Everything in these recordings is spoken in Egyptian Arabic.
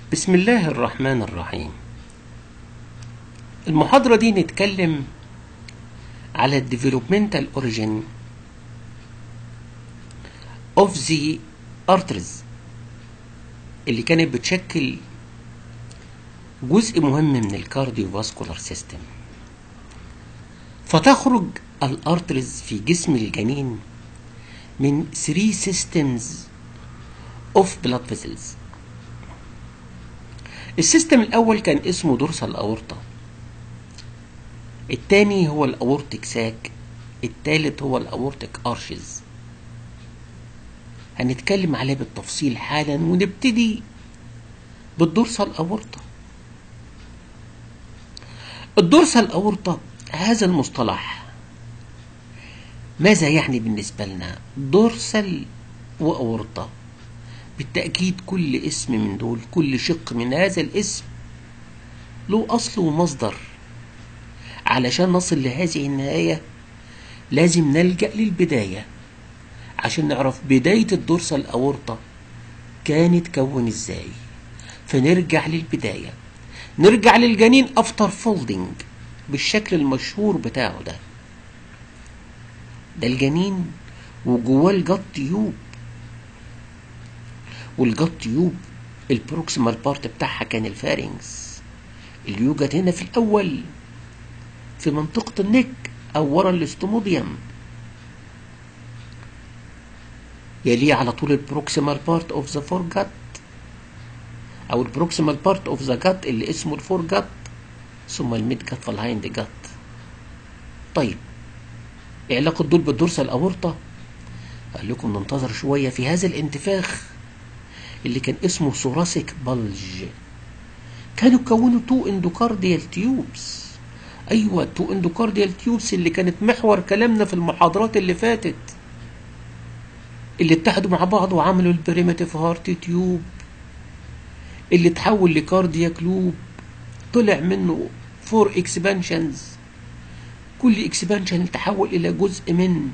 بسم الله الرحمن الرحيم المحاضرة دي نتكلم على الديفلوبمنتال اوريجين اوف ذا ارترز اللي كانت بتشكل جزء مهم من الكارديو فاسكولار سيستم فتخرج الارترز في جسم الجنين من 3 systems of blood vessels السيستم الأول كان اسمه دورسال أورطة التاني هو الأورتيك ساك التالت هو الأورتيك أرشز هنتكلم عليه بالتفصيل حالا ونبتدي بالدورسال أورطة الدورسال أورطة هذا المصطلح ماذا يعني بالنسبة لنا دورسال وأورطة بالتأكيد كل اسم من دول كل شق من هذا الاسم له أصل ومصدر علشان نصل لهذه النهاية لازم نلجأ للبداية عشان نعرف بداية الدورسال الأورطة كانت كون ازاي فنرجع للبداية نرجع للجنين افتر فولدنج بالشكل المشهور بتاعه ده ده الجنين وجواه الجت تيوب والجت تيوب البروكسيمال بارت بتاعها كان الفارنكس اللي يوجد هنا في الأول في منطقة النك أو ورا الاستوموديوم يليه على طول البروكسيمال بارت اوف ذا فور جت أو البروكسيمال بارت اوف ذا جت اللي اسمه الفور جت ثم الميد جت فالهايند جت طيب ايه علاقة دول بالدورسال أورطة؟ قال لكم ننتظر شوية في هذا الانتفاخ اللي كان اسمه ثوراسيك بلج كانوا كونوا تو اندوكارديال تيوبس ايوه تو اندوكارديال تيوبس اللي كانت محور كلامنا في المحاضرات اللي فاتت اللي اتحدوا مع بعض وعملوا البريماتيف هارت تيوب اللي تحول لكاردياك لوب طلع منه فور اكسبانشنز كل اكسبانشن تحول الى جزء من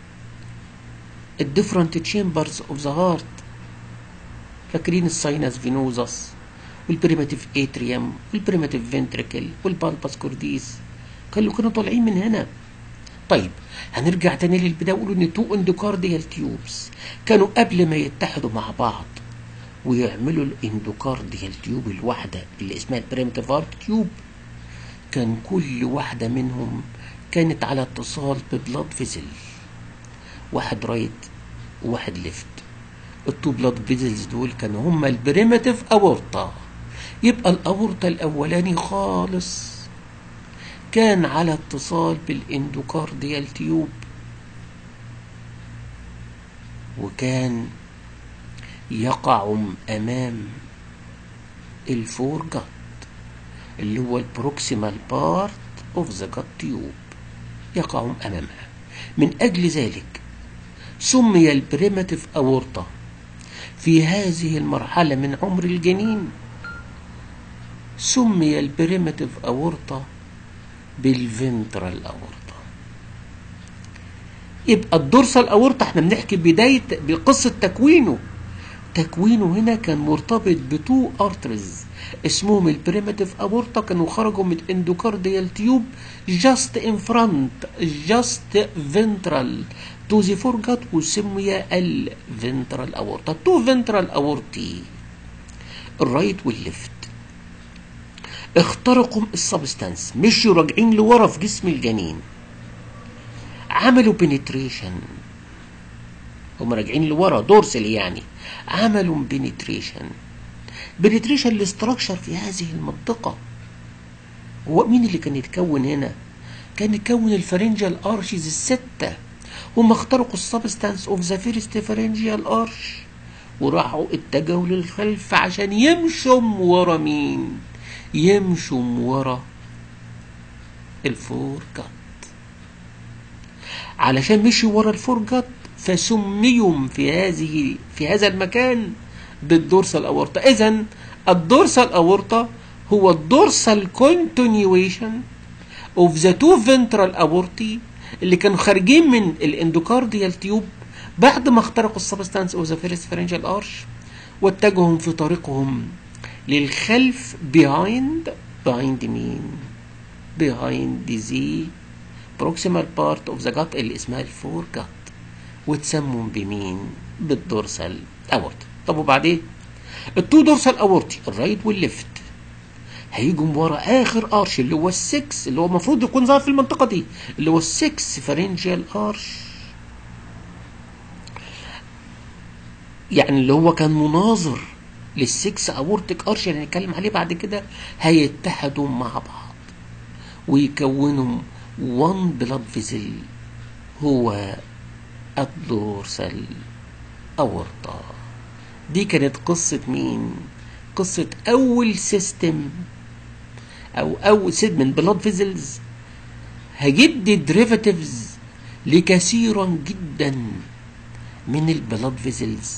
الديفرنت تشامبرز اوف ذا هارت فاكرين الساينس فينوزس والبريماتيف اتريوم والبريماتيف فنتريكل والبالباس كورديس كانوا كانوا طالعين من هنا طيب هنرجع تاني للبدايه ونقول ان تو اندوكارديال تيوبس كانوا قبل ما يتحدوا مع بعض ويعملوا الاندوكارديال تيوب الواحده اللي اسمها البريماتيف هارت تيوب كان كل واحده منهم كانت على اتصال ببلاد فيزل واحد رايت وواحد ليفت التو بلاد فيزلز دول كانوا هما البريماتيف اورطة يبقى الاورطة الاولاني خالص كان على اتصال بالاندوكارديال تيوب وكان يقع امام الفور جت اللي هو البروكسيمال بارت اوف ذا جت تيوب يقع امامها من اجل ذلك سمي البريماتيف اورطه في هذه المرحلة من عمر الجنين سمي البريماتيف أورطة بالفنترال أورطة يبقى الدورسال أورطة احنا بنحكي بداية بقصة تكوينه تكوينه هنا كان مرتبط بتو ارترز اسمهم البريماتيف أورطة كانوا خرجوا من الاندوكارديال تيوب جاست ان فرونت جاست فنترال تو ذا فورجت وسمي الفنترال اورتا تو فنترال اورتي الرايت والليفت اخترقوا السبستانس مشوا راجعين لورا في جسم الجنين عملوا بنتريشن هم راجعين لورا دورسل يعني عملوا بنتريشن بنتريشن الاستراكشر في هذه المنطقة هو مين اللي كان يتكون هنا كان يتكون الفرنجال ارشيز السته هم اخترقوا السبستانس اوف ذا فيرست فرنجيال ارش وراحوا اتجهوا للخلف عشان يمشوا ورا مين يمشوا ورا الفور جت علشان مشوا ورا الفور جت فسميهم في هذه في هذا المكان بالدورسال اورطه اذا الدورسال اورطه هو الدورسال كونتينيويشن اوف ذا تو فنترال اورتي اللي كانوا خارجين من الاندوكارديال تيوب بعد ما اخترقوا السبستانس اوف ذا فيرست فرنجال ارش واتجهوا في طريقهم للخلف behind behind مين behind the proximal part of the gut اللي اسمها الفور gut وتسموا بمين بالدورسال اورت طب وبعدين التو دورسال اورتي الرايت والليفت هيجوا من ورا اخر ارش اللي هو السكس اللي هو المفروض يكون ظاهر في المنطقه دي اللي هو السكس فارنجيال ارش يعني اللي هو كان مناظر للسكس اورتيك ارش اللي هنتكلم عليه بعد كده هيتحدوا مع بعض ويكونوا وان بلاد فيزل هو الدورسال اورطه دي كانت قصه مين قصه اول سيستم او اول سيد من بلاد فيزلز هيدي دريفاتيفز لكثيرا جدا من البلاد فيزلز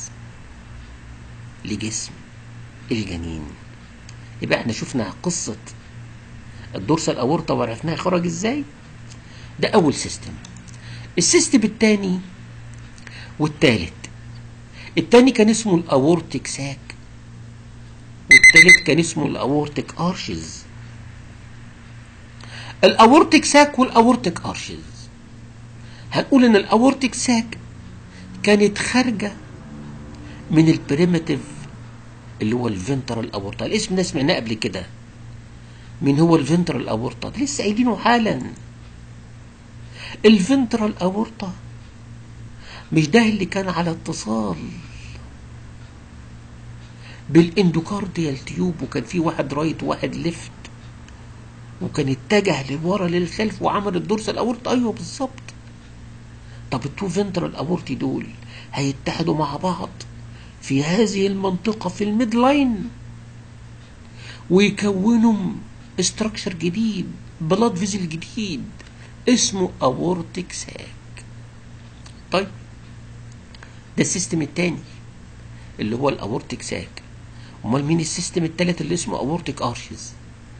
لجسم الجنين يبقى احنا شفنا قصة الدورسال اورطة وعرفناها خرج ازاي ده اول سيستم السيستم الثاني والثالث الثاني كان اسمه الاورتيك ساك والثالث كان اسمه الاورتيك ارشز الاورتيك ساك والاورتيك ارشز هنقول ان الاورتيك ساك كانت خارجه من البريمتيف اللي هو الفنترال اورتا الاسم ده سمعناه قبل كده مين هو الفنترال اورتا ده لسه قايلينه حالا الفنترال اورتا مش ده اللي كان على اتصال بالاندوكارديال تيوب وكان في واحد رايت وواحد ليفت وكان اتجه لورا للخلف وعمل الدورسال اورتا ايوه بالظبط طب التو فنترال اورتي دول هيتحدوا مع بعض في هذه المنطقة في الميد لاين ويكونوا استراكشر جديد بلاد فيزل جديد اسمه اورتيك ساك طيب ده السيستم التاني اللي هو الاورتيك ساك امال مين السيستم التالت اللي اسمه اورتيك ارشز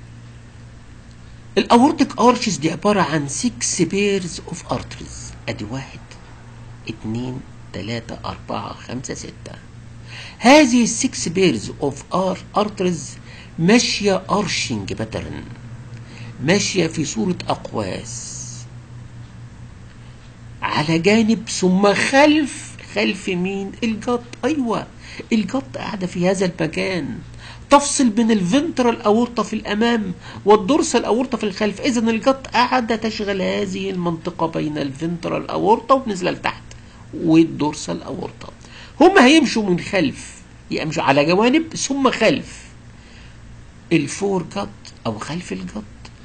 الاورتيك ارشز دي عبارة عن 6 بيرز اوف ارترز ادي واحد اتنين تلاتة اربعة خمسة ستة هذه السكس بيرز اوف ار ارترز ماشية ارشنج باترن ماشية في صورة اقواس على جانب ثم خلف خلف مين الجط ايوه الجط قاعدة في هذا المكان تفصل بين الفنترال اورطة في الامام والدورسال اورطة في الخلف اذا الجط قاعدة تشغل هذه المنطقة بين الفنترال اورطة ونزل لتحت والدورسال اورطة هم هيمشوا من خلف يمشوا على جوانب ثم خلف الفور جت او خلف الجت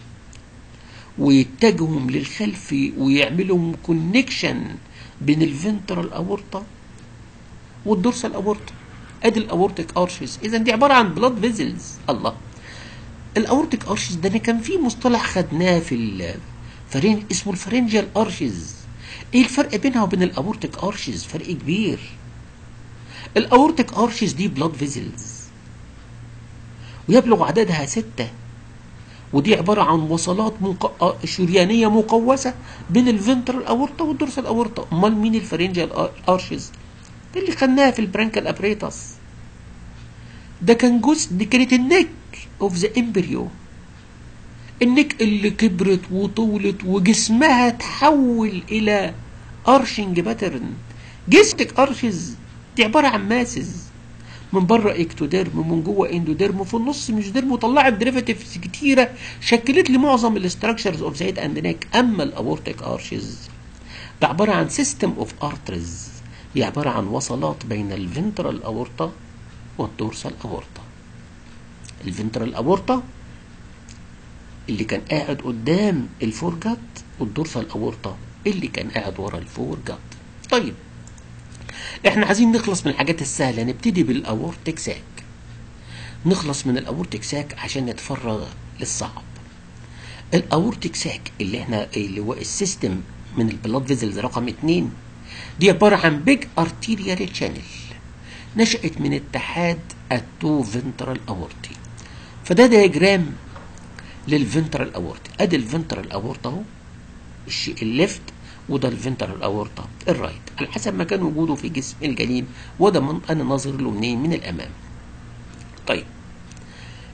ويتجهوا للخلف ويعملوا كونكشن بين الفنترال اورطه والدورسال اورطه ادي الاورتيك ارشز اذا دي عباره عن بلاد فيزلز الله الاورتيك ارشز ده كان في مصطلح خدناه في الفرين اسمه الفرنجيال ارشز ايه الفرق بينها وبين الاورتيك ارشز فرق كبير الاورتيك ارشز دي بلاد فيزلز ويبلغ عددها ستة ودي عبارة عن وصلات مق... شريانية مقوسة بين الفنترال اورتا والدورسال اورتا امال مين الفرنجيال ارشز ده اللي خدناها في البرانكال ابريتاس ده كان جزء دي كانت النك اوف ذا امبريو النك اللي كبرت وطولت وجسمها تحول الى ارشنج باترن جسمك ارشز دي عباره عن ماسز من بره اكتوديرم من جوه اندوديرم وفي النص ميزوديرم وطلعت ديريفاتيفز كتيره شكلت لي معظم الاستراكشرز اوف زايد اند نيك اما الاورتيك ارشز ده عباره عن سيستم اوف ارترز هي عباره عن وصلات بين الفنترال اورتا والدورسال اورتا الفنترال اورتا اللي كان قاعد قدام الفورجات والدورسال اورتا اللي كان قاعد ورا الفورجات طيب احنا عايزين نخلص من الحاجات السهله نبتدي بالاورتيك ساك نخلص من الاورتيك ساك عشان نتفرغ للصعب الاورتيك ساك اللي احنا اللي هو السيستم من البلاد فيزلز رقم اتنين دي عباره عن بيج ارتيريال تشانل نشأت من اتحاد التو فنترال اورتي فده دياجرام للفنترال اورتي ادي الفنترال اورتا اهو الشيء الليفت وده الفنترال اورتا الرايت على حسب مكان وجوده في جسم الجنين وده من انا ناظر له منين من الامام طيب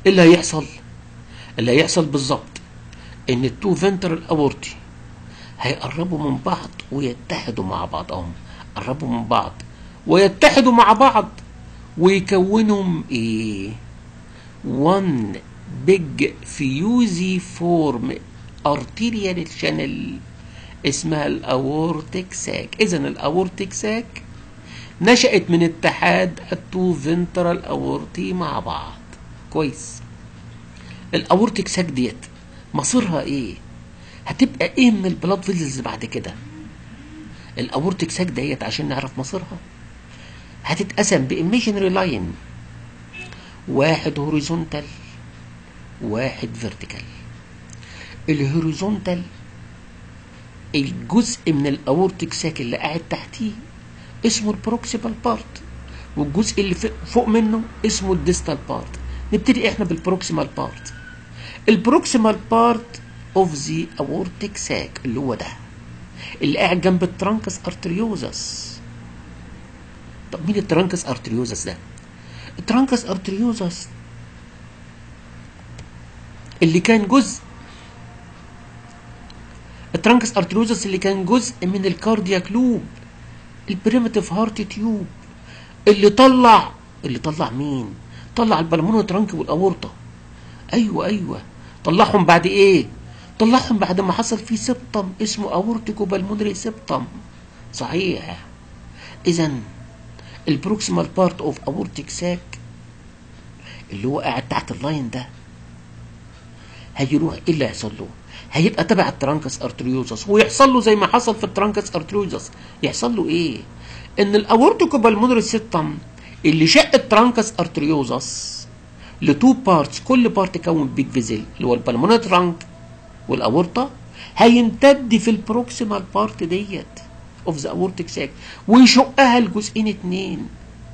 ايه اللي هيحصل اللي هيحصل بالظبط ان التو فنترال اورتي هيقربوا من بعض ويتحدوا مع بعضهم قربوا من بعض ويتحدوا مع بعض ويكونوا ايه one big fusiform arterial channel اسمها الاورتيك ساك اذا الاورتيك ساك نشأت من اتحاد التو فنترال اورتي مع بعض كويس الاورتيك ساك ديت مصيرها ايه هتبقى ايه من البلاد فيزلز بعد كده الاورتيك ساك ديت عشان نعرف مصيرها هتتقسم بايميجنري لاين واحد هوريزونتال واحد فيرتيكال الهوريزونتال الجزء من الاورتيك ساك اللي قاعد تحتيه اسمه البروكسيمال بارت والجزء اللي فوق منه اسمه الديستال بارت نبتدي احنا بالبروكسيمال بارت البروكسيمال بارت اوف ذا اورتيك ساك اللي هو ده اللي قاعد جنب الترانكس ارتريوزس طب مين الترانكس ارتريوزس ده الترانكس ارتريوزس اللي كان جزء الترانكس ارتريوزس اللي كان جزء من الكاردياك لوب البريمتيف هارت تيوب اللي طلع اللي طلع مين طلع البلمونو ترانك والاورطه ايوه ايوه طلعهم بعد ايه طلعهم بعد ما حصل فيه سبتم اسمه اورتيكو بالمونري سبتم صحيح اذا البروكسيمال بارت اوف اورتيك ساك اللي هو قاعد تحت اللاين ده هيروح ايه اللي هيحصل له هيبقى تبع الترانكس ارتريوزس ويحصل له زي ما حصل في الترانكس ارتريوزس يحصل له ايه ان الاورتيكو بالمونري سيبتم اللي شق الترانكس ارتريوزس لتو بارتس كل بارت يكون بيج فيزل اللي هو البلمونري ترانك والاورطه هيمتد في البروكسيمال بارت ديت اوف ذا اورتيك ساك ويشقها لجزئين اتنين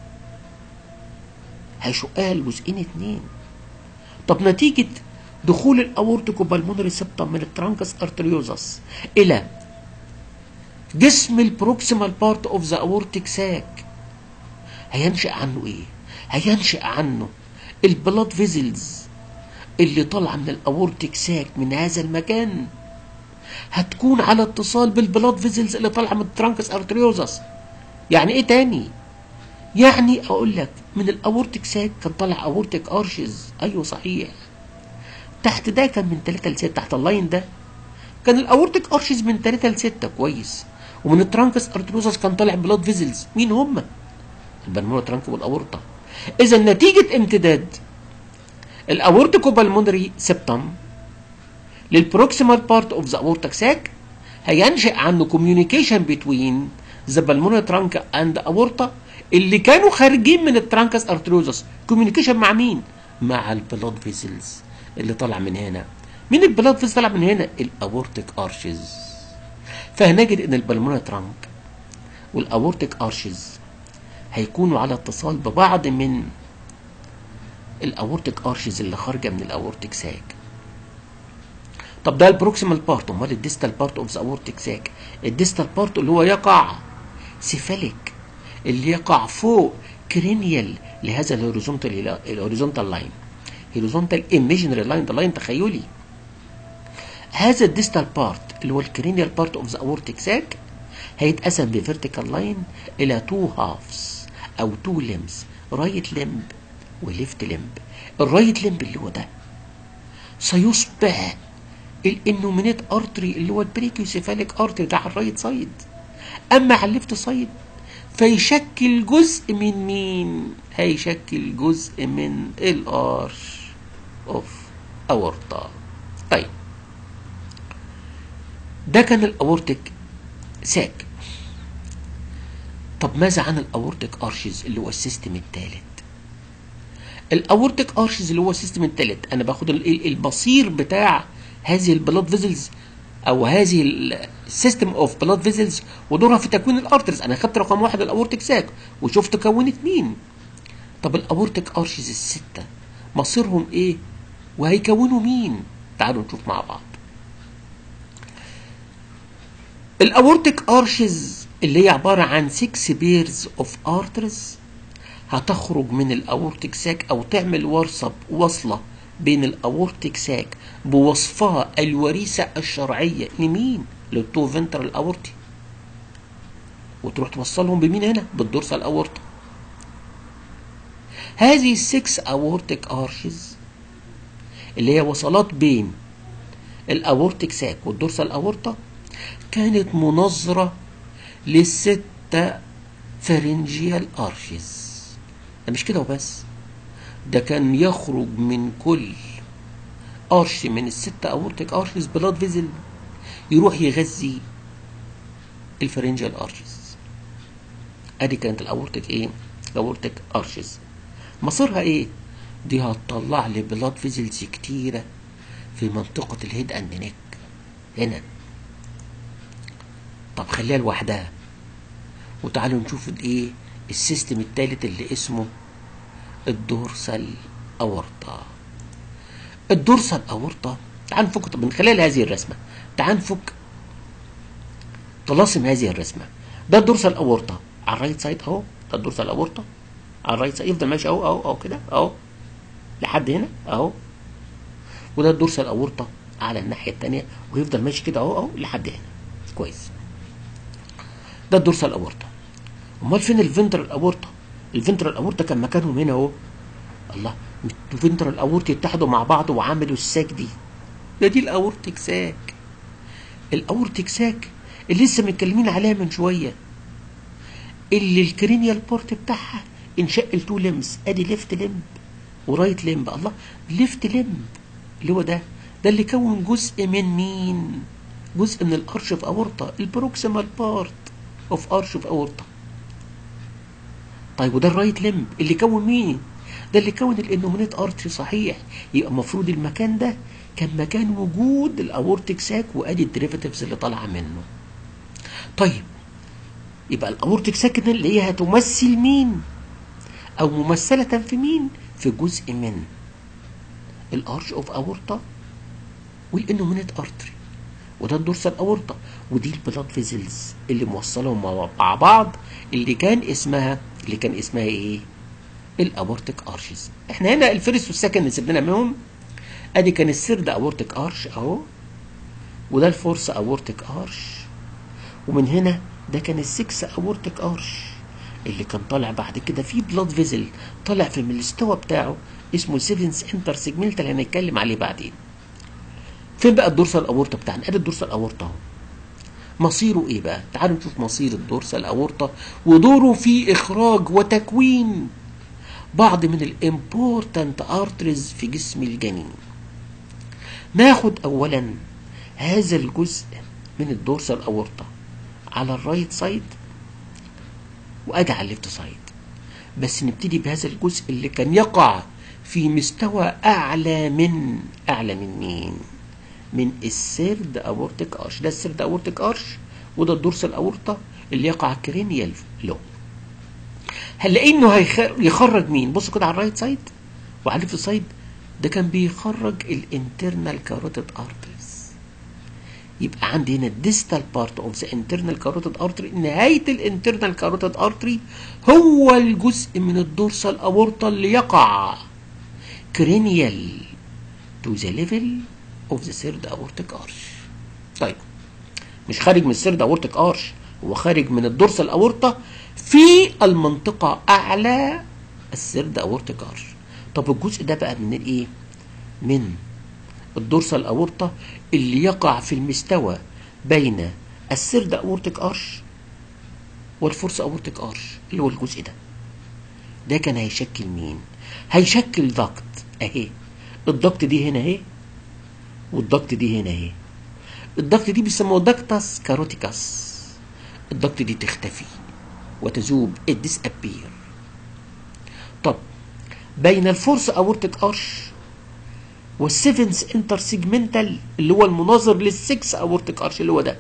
هيشقها لجزئين اتنين طب نتيجه دخول الاورتيكو بالمونري سبتم من الترانكس ارتريوزس الى جسم البروكسيمال بارت اوف ذا اورتيك ساك هينشأ عنه ايه هينشأ عنه البلاد فيزلز اللي طالعه من الاورتيك ساك من هذا المكان هتكون على اتصال بالبلاد فيزلز اللي طالعه من الترانكس ارتريوزس يعني ايه تاني يعني اقول لك من الاورتيك ساك كان طالع اورتيك ارشز ايوه صحيح تحت ده كان من 3 ل 6 تحت اللاين ده كان الاورتيك ارشز من 3 ل 6 كويس ومن الترانكس ارتريوزس كان طالع بلاد فيزلز مين هم البلمونة ترانك والاورطه اذا نتيجه امتداد الاورتيكو بالمونري سبتم للبروكسيمال بارت اوف ذا اورتيك ساك هينشأ عنه كوميونيكيشن بتوين ذا بالمونري ترانك اند اورتا اللي كانوا خارجين من الترانكس ارتروزس كوميونيكيشن مع مين مع البلاد فيزلز اللي طالع من هنا مين البلاد فيزلز طالع من هنا الاورتيك ارشز فهنجد ان البلمونري ترانك والاورتيك ارشز هيكونوا على اتصال ببعض من الاورتيك ارشز اللي خارجه من الاورتيك ساك طب ده البروكسيمال بارت امال الديستال بارت اوف ذا اورتيك ساك الديستال بارت اللي هو يقع سيفاليك اللي يقع فوق كرينيال لهذا الهوريزونتال الهوريزونتال لاين هوريزونتال ايميجنري لاين ده لاين تخيلي هذا الديستال بارت اللي هو الكرينيال بارت اوف ذا اورتيك ساك هيتقسم بفيرتيكال لاين الى تو هافز او تو ليمز رايت لمب وليفت لمب الرايت لمب اللي هو ده سيصبح الانومينيت ارتري اللي هو البريكيوسيفاليك ارتري ده على الرايت سايد اما على الليفت سايد فيشكل جزء من مين هيشكل جزء من الارش اوف اورطا طيب ده كان الاورتيك ساك طب ماذا عن الاورتيك ارشز اللي هو السيستم الثالث الاورتيك ارشز اللي هو السيستم الثالث انا باخد البصير بتاع هذه البلاد فيزلز او هذه السيستم اوف بلاد فيزلز ودورها في تكوين الارترز انا خدت رقم واحد الاورتيك ساك وشفت كونت مين طب الاورتيك ارشز السته مصيرهم ايه وهيكونوا مين تعالوا نشوف مع بعض الاورتيك ارشز اللي هي عباره عن 6 بيرز اوف ارترز هتخرج من الاورتيك ساك او تعمل ورصه وصله بين الاورتيك ساك بوصفها الوريثه الشرعيه لمين للتو فنترال اورتي وتروح توصلهم بمين هنا بالدورسال اورتا هذه السكس اورتيك ارشز اللي هي وصلات بين الاورتيك ساك والدورسال اورتا كانت مناظره للستة فرنجيال ارشز ده مش كده وبس ده كان يخرج من كل ارش من الستة اورتيك ارشز بلاد فيزل يروح يغذي الفرنجيال ارشز ادي كانت الاورتيك ايه الاورتيك ارشز مصيرها ايه دي هتطلع لي بلاد فيزلز كتيرة في منطقة الهيد اند نيك هنا طب خليها لوحدها وتعالوا نشوف الايه السيستم التالت اللي اسمه الدورسال اورطة الدورسال اورطة تعال نفك من خلال هذه الرسمة تعال نفك طلاسم هذه الرسمة ده الدورسال اورطة على الرايت سايد اهو ده الدورسال اورطة على الرايت سايد يفضل ماشي اهو اهو اهو كده اهو لحد هنا اهو وده الدورسال اورطة على الناحية التانية ويفضل ماشي كده اهو اهو لحد هنا كويس ده الدورسال اورطة امال فين الفنترال اورطة الفنترال اورطة كان مكانهم هنا اهو الله الفنترال اورطة اتحدوا مع بعض وعملوا الساك دي ده دي الاورتيك ساك الاورتيك ساك اللي لسه متكلمين عليها من شويه اللي الكرينيال بورت بتاعها انشق لتو لمز ادي ليفت لمب ورايت لمب الله ليفت لمب اللي هو ده ده اللي كون جزء من مين جزء من الارش في اورطه البروكسيمال بارت اوف ارش في اورطه طيب وده الرايت لمب اللي كون مين ده اللي كون الانومينيت ارتري صحيح يبقى المفروض المكان ده كان مكان وجود الاورتيك ساك وادي الديريفاتيفز اللي طالعه منه طيب يبقى الاورتيك ساك اللي هي هتمثل مين او ممثله في مين في جزء من الارش اوف اورطه والانومينيت ارتري وده الدورسال اورطه ودي البلاد فيزلز اللي موصلهم مع بعض اللي كان اسمها اللي كان اسمها ايه الاورتيك ارشز احنا هنا الفيرست والسكند سيبنا منهم ادي كان السيرد اورتيك ارش اهو وده الفورس اورتيك ارش ومن هنا ده كان السكس اورتيك ارش اللي كان طالع بعد كده في بلاد فيزل طالع في المستوى بتاعه اسمه سيفنس انتر سيجمنتال هنتكلم عليه بعدين فين بقى الدورسال اورتا بتاعنا ادي الدورسال اورتا اهو مصيره ايه بقى تعالوا نشوف مصير الدورسال اورتا ودوره في اخراج وتكوين بعض من الامبورتنت ارتريز في جسم الجنين ناخد اولا هذا الجزء من الدورسال اورتا على الرايت سايد واجي على الليفت سايد بس نبتدي بهذا الجزء اللي كان يقع في مستوى اعلى من اعلى من مين من السيرد اورتيك ارش ده السيرد اورتيك ارش وده الدورسال اورتا اللي يقع كرينيال له هنلاقي انه هيخرج مين بصوا كده على الرايت سايد وعلى الليفت سايد ده كان بيخرج الانترنال كاروتيد ارتريز يبقى عندي هنا الديستال بارت اوف ذا انترنال كاروتيد ارتري نهايه الانترنال كاروتيد ارتري هو الجزء من الدورسال اورتا اللي يقع كرينيال تو ذا ليفل اوف ذا سيرد اورتيك ارش طيب مش خارج من السيرد اورتيك ارش هو خارج من الدورسال اورتا في المنطقة أعلى السيرد أورتيك أرش طب الجزء ده بقى من الإيه؟ من الدورسال أورطة اللي يقع في المستوى بين السيرد أورتيك أرش والفورس أورتيك أرش اللي هو الجزء ده ده كان هيشكل مين؟ هيشكل ضغط أهي الضغط دي هنا أهي والضغط دي هنا أهي الضغط دي بيسموه دكتاس كاروتيكاس الضغط دي تختفي وتذوب الديسابير طب بين الفورس اورتيك ارش والسيفنس انتر سيجمنتال اللي هو المناظر للسكس اورتيك ارش اللي هو ده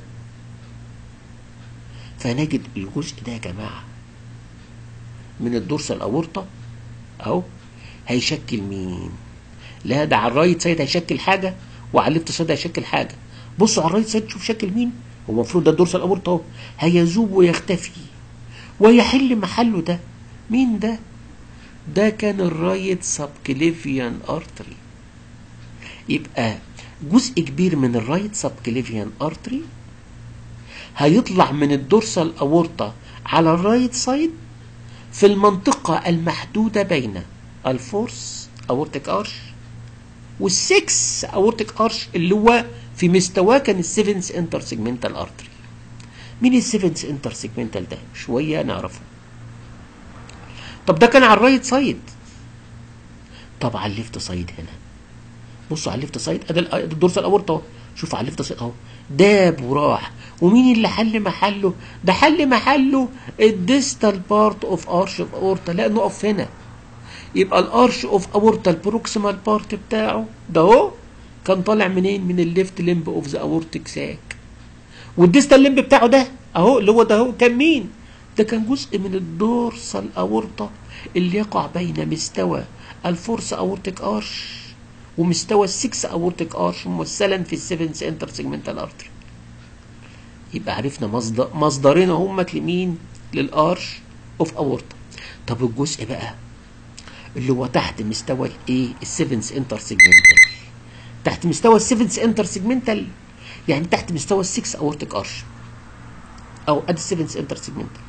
فنجد الجزء ده يا جماعه من الدورسال اورطه اهو هيشكل مين لا ده على الرايت سايد هيشكل حاجه وعلى الليفت سايد هيشكل حاجه بصوا على الرايت سايد شوف شكل مين هو المفروض ده الدورسال اورطه اهو هيذوب ويختفي ويحل محله ده مين ده ده كان الرايت سبكليفيان ارتري يبقى جزء كبير من الرايت سبكليفيان ارتري هيطلع من الدورسال اورطة على الرايت سايد في المنطقة المحدودة بين الفورس اورتيك ارش والسكس اورتيك ارش اللي هو في مستواه كان السيفنس انتر سيجمنتال ارتري مين السيفنس انتر سيجمنتال ده شوية نعرفه طب ده كان على الرايت سايد طب على الليفت سايد هنا بصوا على الليفت سايد ادي الدورسال اورطه اهو شوف على الليفت سايد اهو داب وراح ومين اللي حل محله ده حل محله الديستال بارت اوف ارش اوف اورتا لا نقف هنا يبقى الارش اوف اورتا البروكسيمال بارت بتاعه ده اهو كان طالع منين من الليفت لمب اوف ذا اورتيك ساك والديستال لمب بتاعه ده اهو اللي هو ده اهو كان مين ده كان جزء من الدورسال اورتا اللي يقع بين مستوى الفورس اورتيك ارش ومستوى السكس اورتيك ارش ممثلا في السيفنس انتر سيجمنتال ارتري يبقى عرفنا مصدر مصدرين هم لمين للارش اوف اورتا طب الجزء بقى اللي هو تحت مستوى الايه السيفنس انتر سيجمنتال تحت مستوى السيفنس انتر سيجمنتال يعني تحت مستوى السكس اورتيك ارش او ادي السيفنس انتر سيجمنتال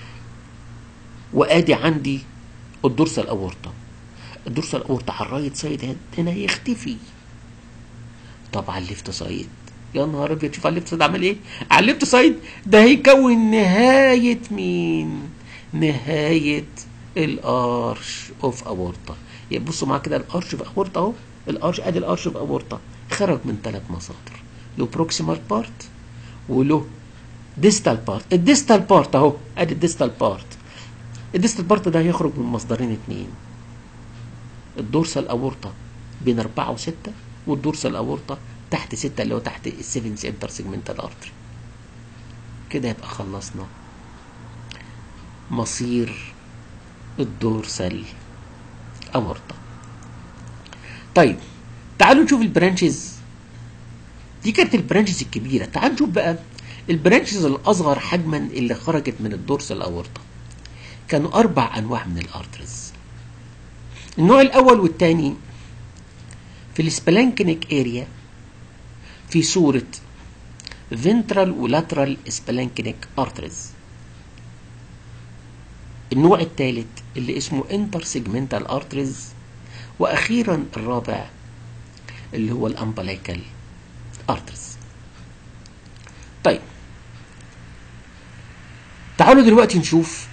وادي عندي الدورسال اورتا الدورسال اورتا على الرايت سايد هنا يختفي طب على الليفت سايد يا نهار ابيض شوف على الليفت سايد عمل ايه على الليفت سايد ده هيكون نهايه مين نهايه الارش اوف اورتا يبقى بصوا معايا كده الارش في اورتا اهو الارش ادي الارش في اورتا خرج من ثلاث مصادر له بروكسيمال بارت وله ديستال بارت الديستال بارت اهو ادي الديستال بارت الديستال بارت ده هيخرج من مصدرين اتنين الدورسال اورتا بين أربعة وستة والدورسال اورتا تحت ستة اللي هو تحت السيفنس انتر سيجمنتال ارتري كده يبقى خلصنا مصير الدورسال اورتا طيب تعالوا نشوف البرانشز دي كانت البرانشز الكبيره تعالوا نشوف بقى البرانشز الاصغر حجما اللي خرجت من الدورسال اورتا كانوا اربع انواع من الارترز النوع الاول والثاني في السبلانكنيك اريا في صورة ventral ولاترال سبلانكنيك ارترز النوع الثالث اللي اسمه انتر سيجمنتال ارترز واخيرا الرابع اللي هو الامبلايكال ارترز طيب تعالوا دلوقتي نشوف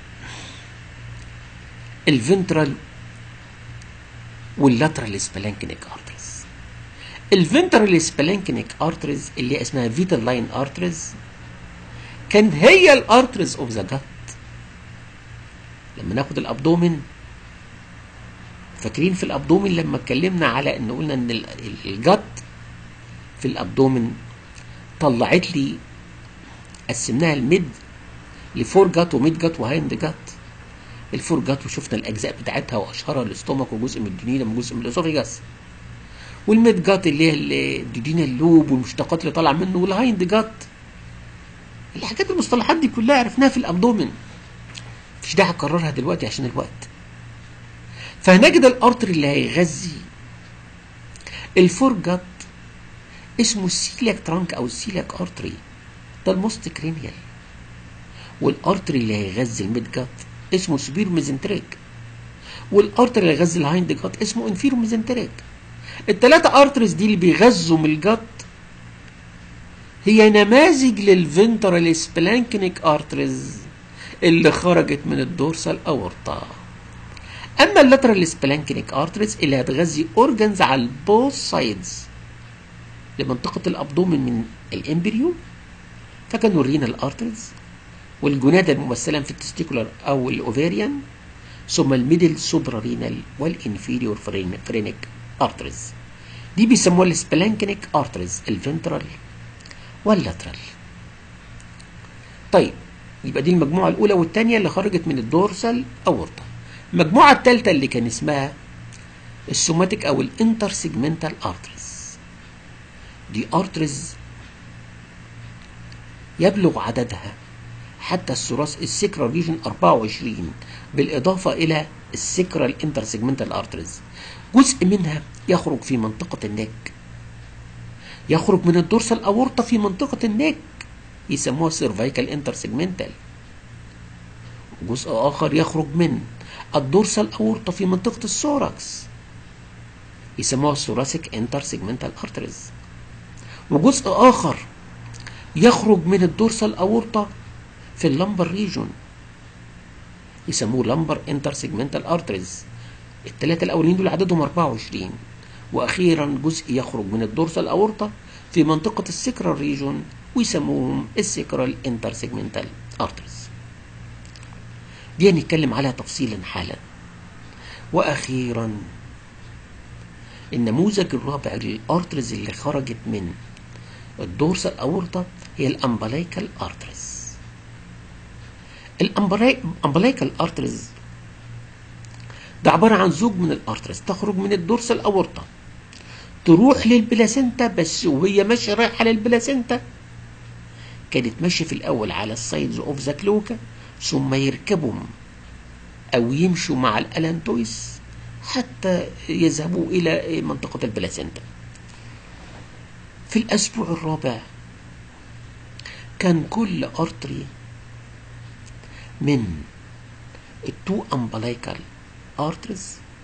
الفنترال واللاترال سبلانكنيك ارترز الفنترال سبلانكنيك ارترز اللي اسمها فيتال لاين ارترز كان هي الارترز اوف ذا جت لما ناخد الابدومن فاكرين في الابدومن لما اتكلمنا على ان قلنا ان الجت في الابدومن طلعت لي قسمناها الميد لفور جت وميد جت وهايند جت الفور جت وشفنا الاجزاء بتاعتها واشهرها الاستومك وجزء من الدنيا وجزء من الاسوفيجاس والميد جات اللي هي الديدينا اللوب والمشتقات اللي طالعه منه والهايند جات الحاجات المصطلحات دي كلها عرفناها في الابدومن مفيش داعي اكررها دلوقتي عشان الوقت فهنجد الارتر اللي هيغذي الفور جات اسمه السيلياك ترانك او السيلياك ارتري ده الموست كرينيال والارتري اللي هيغذي الميد جات اسمه سبير ميزنتريك والارتري اللي هيغذي الهايند جات اسمه انفيرو ميزنتريك التلاتة ارترز دي اللي بيغذوا من الجت هي نماذج للفنترال سبلانكنيك ارترز اللي خرجت من الدورسال اورطة اما اللاترال سبلانكنيك ارترز اللي هتغذي اورجنز على البوث سايدز لمنطقة الابدومن من الامبريو فكانوا الرينال ارترز والجنادة الممثلة في التستيكولار او الاوفيريان ثم الميدل سوبرا رينال والانفيريور فرينيك ارترز دي بيسموها السبلانكنيك ارترز الفنترال واللاترال طيب يبقى دي المجموعة الأولى والثانية اللي خرجت من الدورسال أورطة المجموعة الثالثة اللي كان اسمها السوماتيك أو الانتر سيجمنتال ارترز دي ارترز يبلغ عددها حتى الثراث السكرال ريجن 24 بالإضافة إلى السكرال انتر سيجمنتال ارترز جزء منها يخرج في منطقة النك يخرج من الدورسال اورطة في منطقة النك يسموها سيرفايكال انترسيجمنتال جزء اخر يخرج من الدورسال اورطة في منطقة السوراكس يسموها ثوراسيك انترسيجمنتال ارتريز وجزء اخر يخرج من الدورسال اورطة في اللمبر ريجون يسموه لمبر انترسيجمنتال ارتريز الثلاثة الاولين دول عددهم 24 واخيرا جزء يخرج من الدورسال اورطة في منطقة السكرال ريجون ويسموهم السكرال انترسيجمنتال ارتريز دي هنتكلم عليها تفصيلا حالا واخيرا النموذج الرابع للارترز اللي خرجت من الدورسال اورطة هي الامبلايكال ارترز الامبلايكال ارترز ده عبارة عن زوج من الارترز تخرج من الدورسال اورطة تروح للبلاسنتا بس وهي ماشية رايحة للبلاسنتا كانت ماشية في الأول على السايدز اوف ذا كلوكا ثم يركبوا أو يمشوا مع الألانتويس حتى يذهبوا إلى منطقة البلاسنتا في الأسبوع الرابع كان كل أرتري من التو أمبلايكال أرترز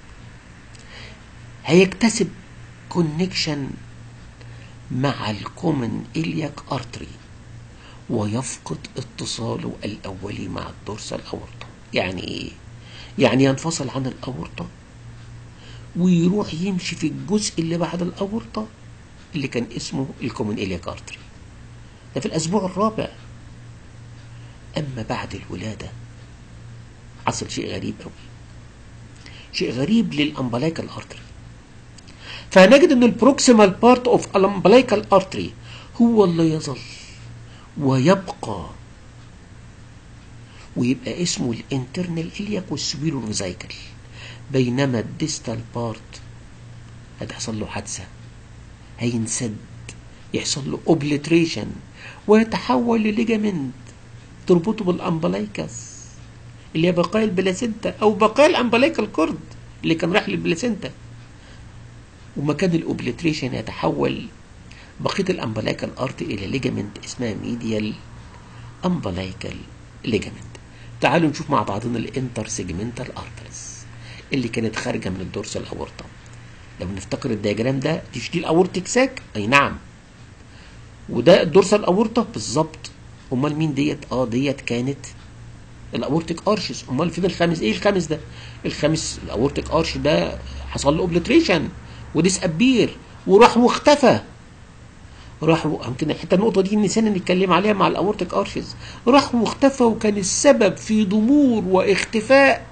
هيكتسب كونكشن مع الكومن إلياك أرتري ويفقد اتصاله الأولي مع الدورسال أورطة يعني إيه؟ يعني ينفصل عن الأورطة ويروح يمشي في الجزء اللي بعد الأورطة اللي كان اسمه الكومن إلياك أرتري ده في الأسبوع الرابع أما بعد الولادة حصل شيء غريب أوي شيء غريب للأمبلايكال أرتري فهنجد ان البروكسيمال بارت اوف الامبلايكال ارتري هو اللي يظل ويبقى ويبقى اسمه الانترنال الياك والسبيرو فيزايكل بينما الديستال بارت هتحصل له حادثه هينسد يحصل له اوبليتريشن ويتحول لليجامنت تربطه بالامبلايكس اللي هي بقايا البلاسنتا او بقايا الامبلايكال كورد اللي كان رايح للبلاسنتا ومكان الاوبليتريشن يتحول بقيه الامبلايكال ارت الى ليجامنت اسمها ميديال امبلايكال ليجامنت تعالوا نشوف مع بعضنا الانتر سيجمنتال ارترز اللي كانت خارجه من الدورسال اورطه لو نفتكر الدياجرام ده دي دي الاورتيك ساك اي نعم وده الدورسال اورطه بالظبط امال مين ديت اه ديت كانت الاورتيك ارشز امال فين الخامس ايه الخامس ده الخامس الاورتيك ارش ده حصل له اوبليتريشن وديس ابير وراح واختفى راح و... يمكن حتى النقطه دي نسينا نتكلم عليها مع الاورتيك ارشز راح واختفى وكان السبب في ضمور واختفاء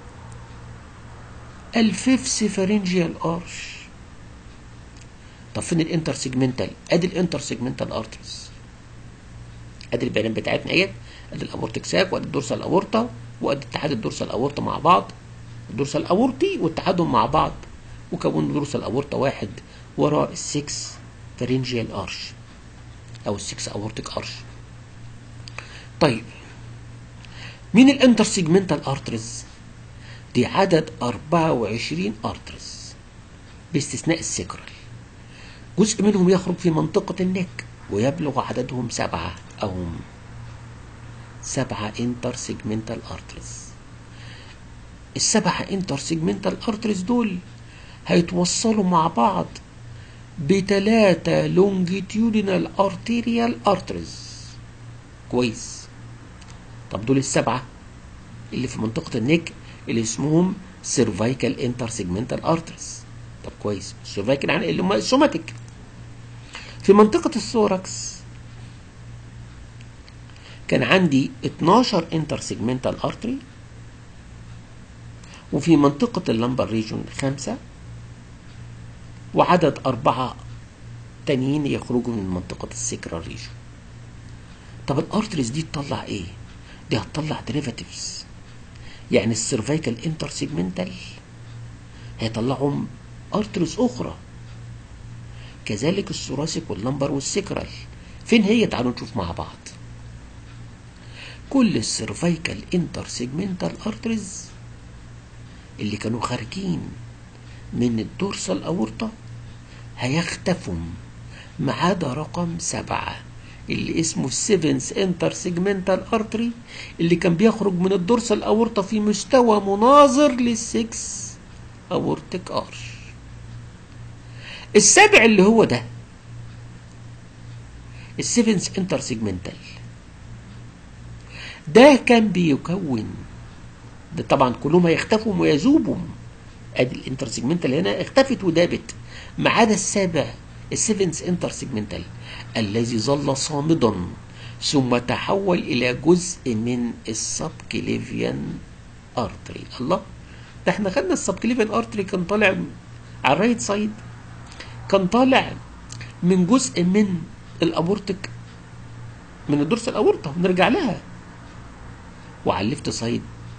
الفيفس فارنجيال ارش طب فين الانتر سيجمنتال ادي الانتر سيجمنتال ارترز ادي البيانات بتاعتنا اهيت ادي الاورتيك ساك وادي الدورسال اورتا وادي اتحاد الدورسال اورتا مع بعض الدورسال اورتي واتحادهم مع بعض وكونوا دورسال اورتا واحد وراء السكس فارنجيال ارش او السكس اورتيك ارش طيب مين الانتر سيجمنتال ارترز دي عدد 24 ارترز باستثناء السكرال جزء منهم يخرج في منطقة النك ويبلغ عددهم سبعة أو سبعة انتر سيجمنتال ارترز السبعة انتر سيجمنتال ارترز دول هيتوصلوا مع بعض بتلاتة لونجيتيودينال ارتيريال ارترز كويس طب دول السبعة اللي في منطقة النك اللي اسمهم سيرفايكال انتر سيجمنتال ارترز طب كويس السيرفايكال يعني اللي هم السوماتيك في منطقة الثوركس كان عندي 12 انتر سيجمنتال ارتري وفي منطقة اللمبر ريجون خمسة وعدد أربعة تانيين يخرجوا من منطقة السكرال ريجون طب الارتريز دي تطلع ايه؟ دي هتطلع ديريفاتيفز يعني السيرفيكال انتر سيجمنتال هيطلعهم ارتريز اخرى كذلك الثوراسيك واللمبر والسكرال فين هي تعالوا نشوف مع بعض كل السيرفيكال انتر سيجمنتال ارتريز اللي كانوا خارجين من الدورسال اورطة هيختفوا ما عدا رقم سبعة اللي اسمه السيفنس انتر سيجمنتال ارتري اللي كان بيخرج من الدورسال اورطة في مستوى مناظر للسكس اورتيك ارش السابع اللي هو ده السيفنس انتر سيجمنتال ده كان بيكون ده طبعا كلهم هيختفوا ويذوبوا ادي الانتر سيجمنتال هنا اختفت ودابت ما عدا السابع السيفنس انتر سيجمنتال الذي ظل صامدا ثم تحول الى جزء من السبكليفيان ارتري الله ده احنا خدنا السبكليفيان ارتري كان طالع على الرايت سايد كان طالع من جزء من الابورتك من الدرس الاورطه نرجع لها وعلى الليفت سايد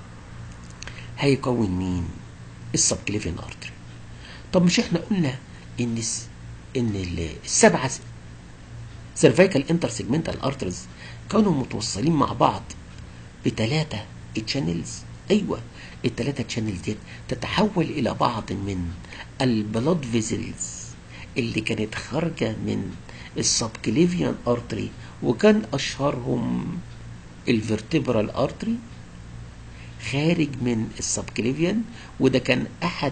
هيكون مين السبكليفيان ارتري طب مش احنا قلنا ان ان السبعه سيرفيكال انتر سيجمنتال ارترز كانوا متوصلين مع بعض بثلاثه تشانلز ايوه الثلاثه تشانلز دي تتحول الى بعض من البلاد فيزلز اللي كانت خارجه من السبكليفيان ارتري وكان اشهرهم الفرتبرال ارتري خارج من السبكليفيان وده كان احد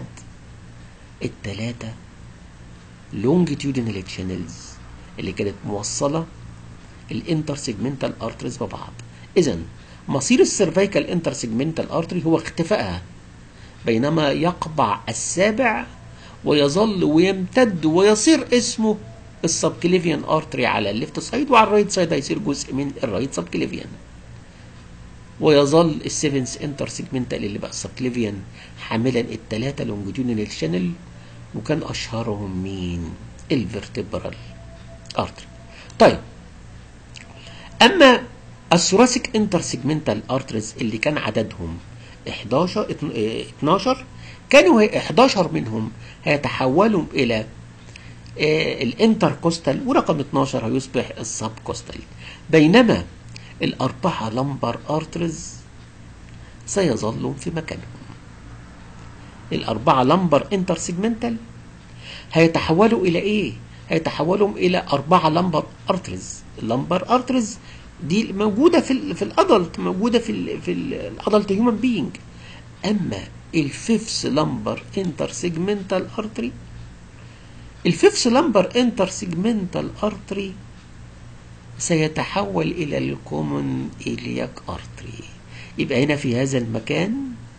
الثلاثه لونجيتيودينال تشانلز اللي كانت موصله الانتر سيجمنتال ارتريز ببعض اذا مصير السيرفيكال انتر سيجمنتال ارتري هو اختفائها بينما يقبع السابع ويظل ويمتد ويصير اسمه السبكليفيان ارتري على الليفت سايد وعلى الرايت سايد هيصير جزء من الرايت سبكليفيان ويظل السيفنس انتر سيجمنتال اللي بقى سبكليفيان حاملا الثلاثه لونجيتيودينال شانل وكان اشهرهم مين الفرتبرال ارتري طيب اما الثوراسيك انتر سيجمنتال ارتريز اللي كان عددهم 11 12 كانوا 11 منهم هيتحولوا الى الانتر كوستال ورقم 12 هيصبح السب كوستال بينما الأربعة لمبر أرترز سيظلوا في مكانهم الأربعة لمبر انتر سيجمنتال هيتحولوا إلى إيه؟ هيتحولوا إلى أربعة لمبر أرترز اللمبر أرترز دي موجودة في ال في الأدلت موجودة في ال في الأدلت هيومن بينج أما الفيفس لمبر انتر سيجمنتال أرتري الفيفس لمبر انتر سيجمنتال أرتري سيتحول إلى الكومون إلياك أرتري يبقى هنا في هذا المكان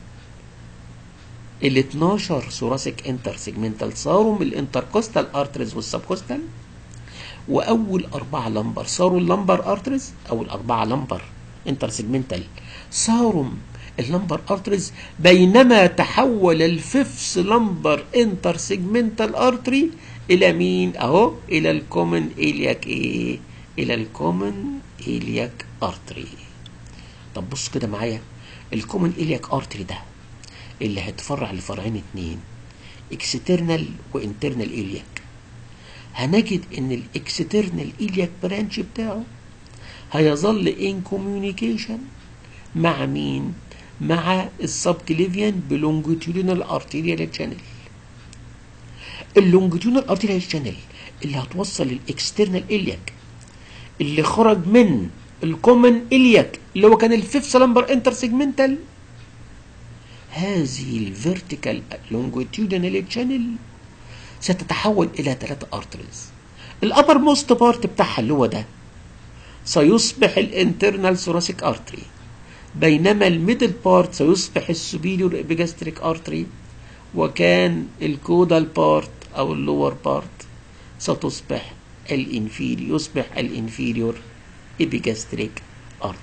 ال 12 ثوراسيك انتر سيجمنتال صاروا من الانتركوستال ارتريز والسبكوستال واول اربعه لمبر صاروا اللمبر ارتريز او الاربعه لمبر انتر سيجمنتال صاروا اللمبر ارتريز بينما تحول الفيفس لمبر انتر سيجمنتال ارتري الى مين اهو الى الكومن الياك ايه الى الكومن الياك ارتري طب بص كده معايا الكومن الياك ارتري ده اللي هيتفرع لفرعين اتنين اكسترنال وانترنال الياك هنجد ان الاكسترنال الياك برانش بتاعه هيظل ان كوميونيكيشن مع مين مع السبكليفيان بلونجيتيودينال ارتيريال تشانل اللونجيتيودينال ارتيريال تشانل اللي هتوصل الاكسترنال الياك اللي خرج من الكومن الياك اللي هو كان الفيفث لمبر انتر سيجمنتال هذه الفيرتيكال لونجيتيودينال تشانل ستتحول الى ثلاثة ارتريز الابر موست بارت بتاعها اللي هو ده سيصبح الانترنال ثوراسيك ارتري بينما الميدل بارت سيصبح السوبيريور ابيجاستريك ارتري وكان الكودال بارت او اللور بارت ستصبح الانفيريور يصبح الانفيريور ابيجاستريك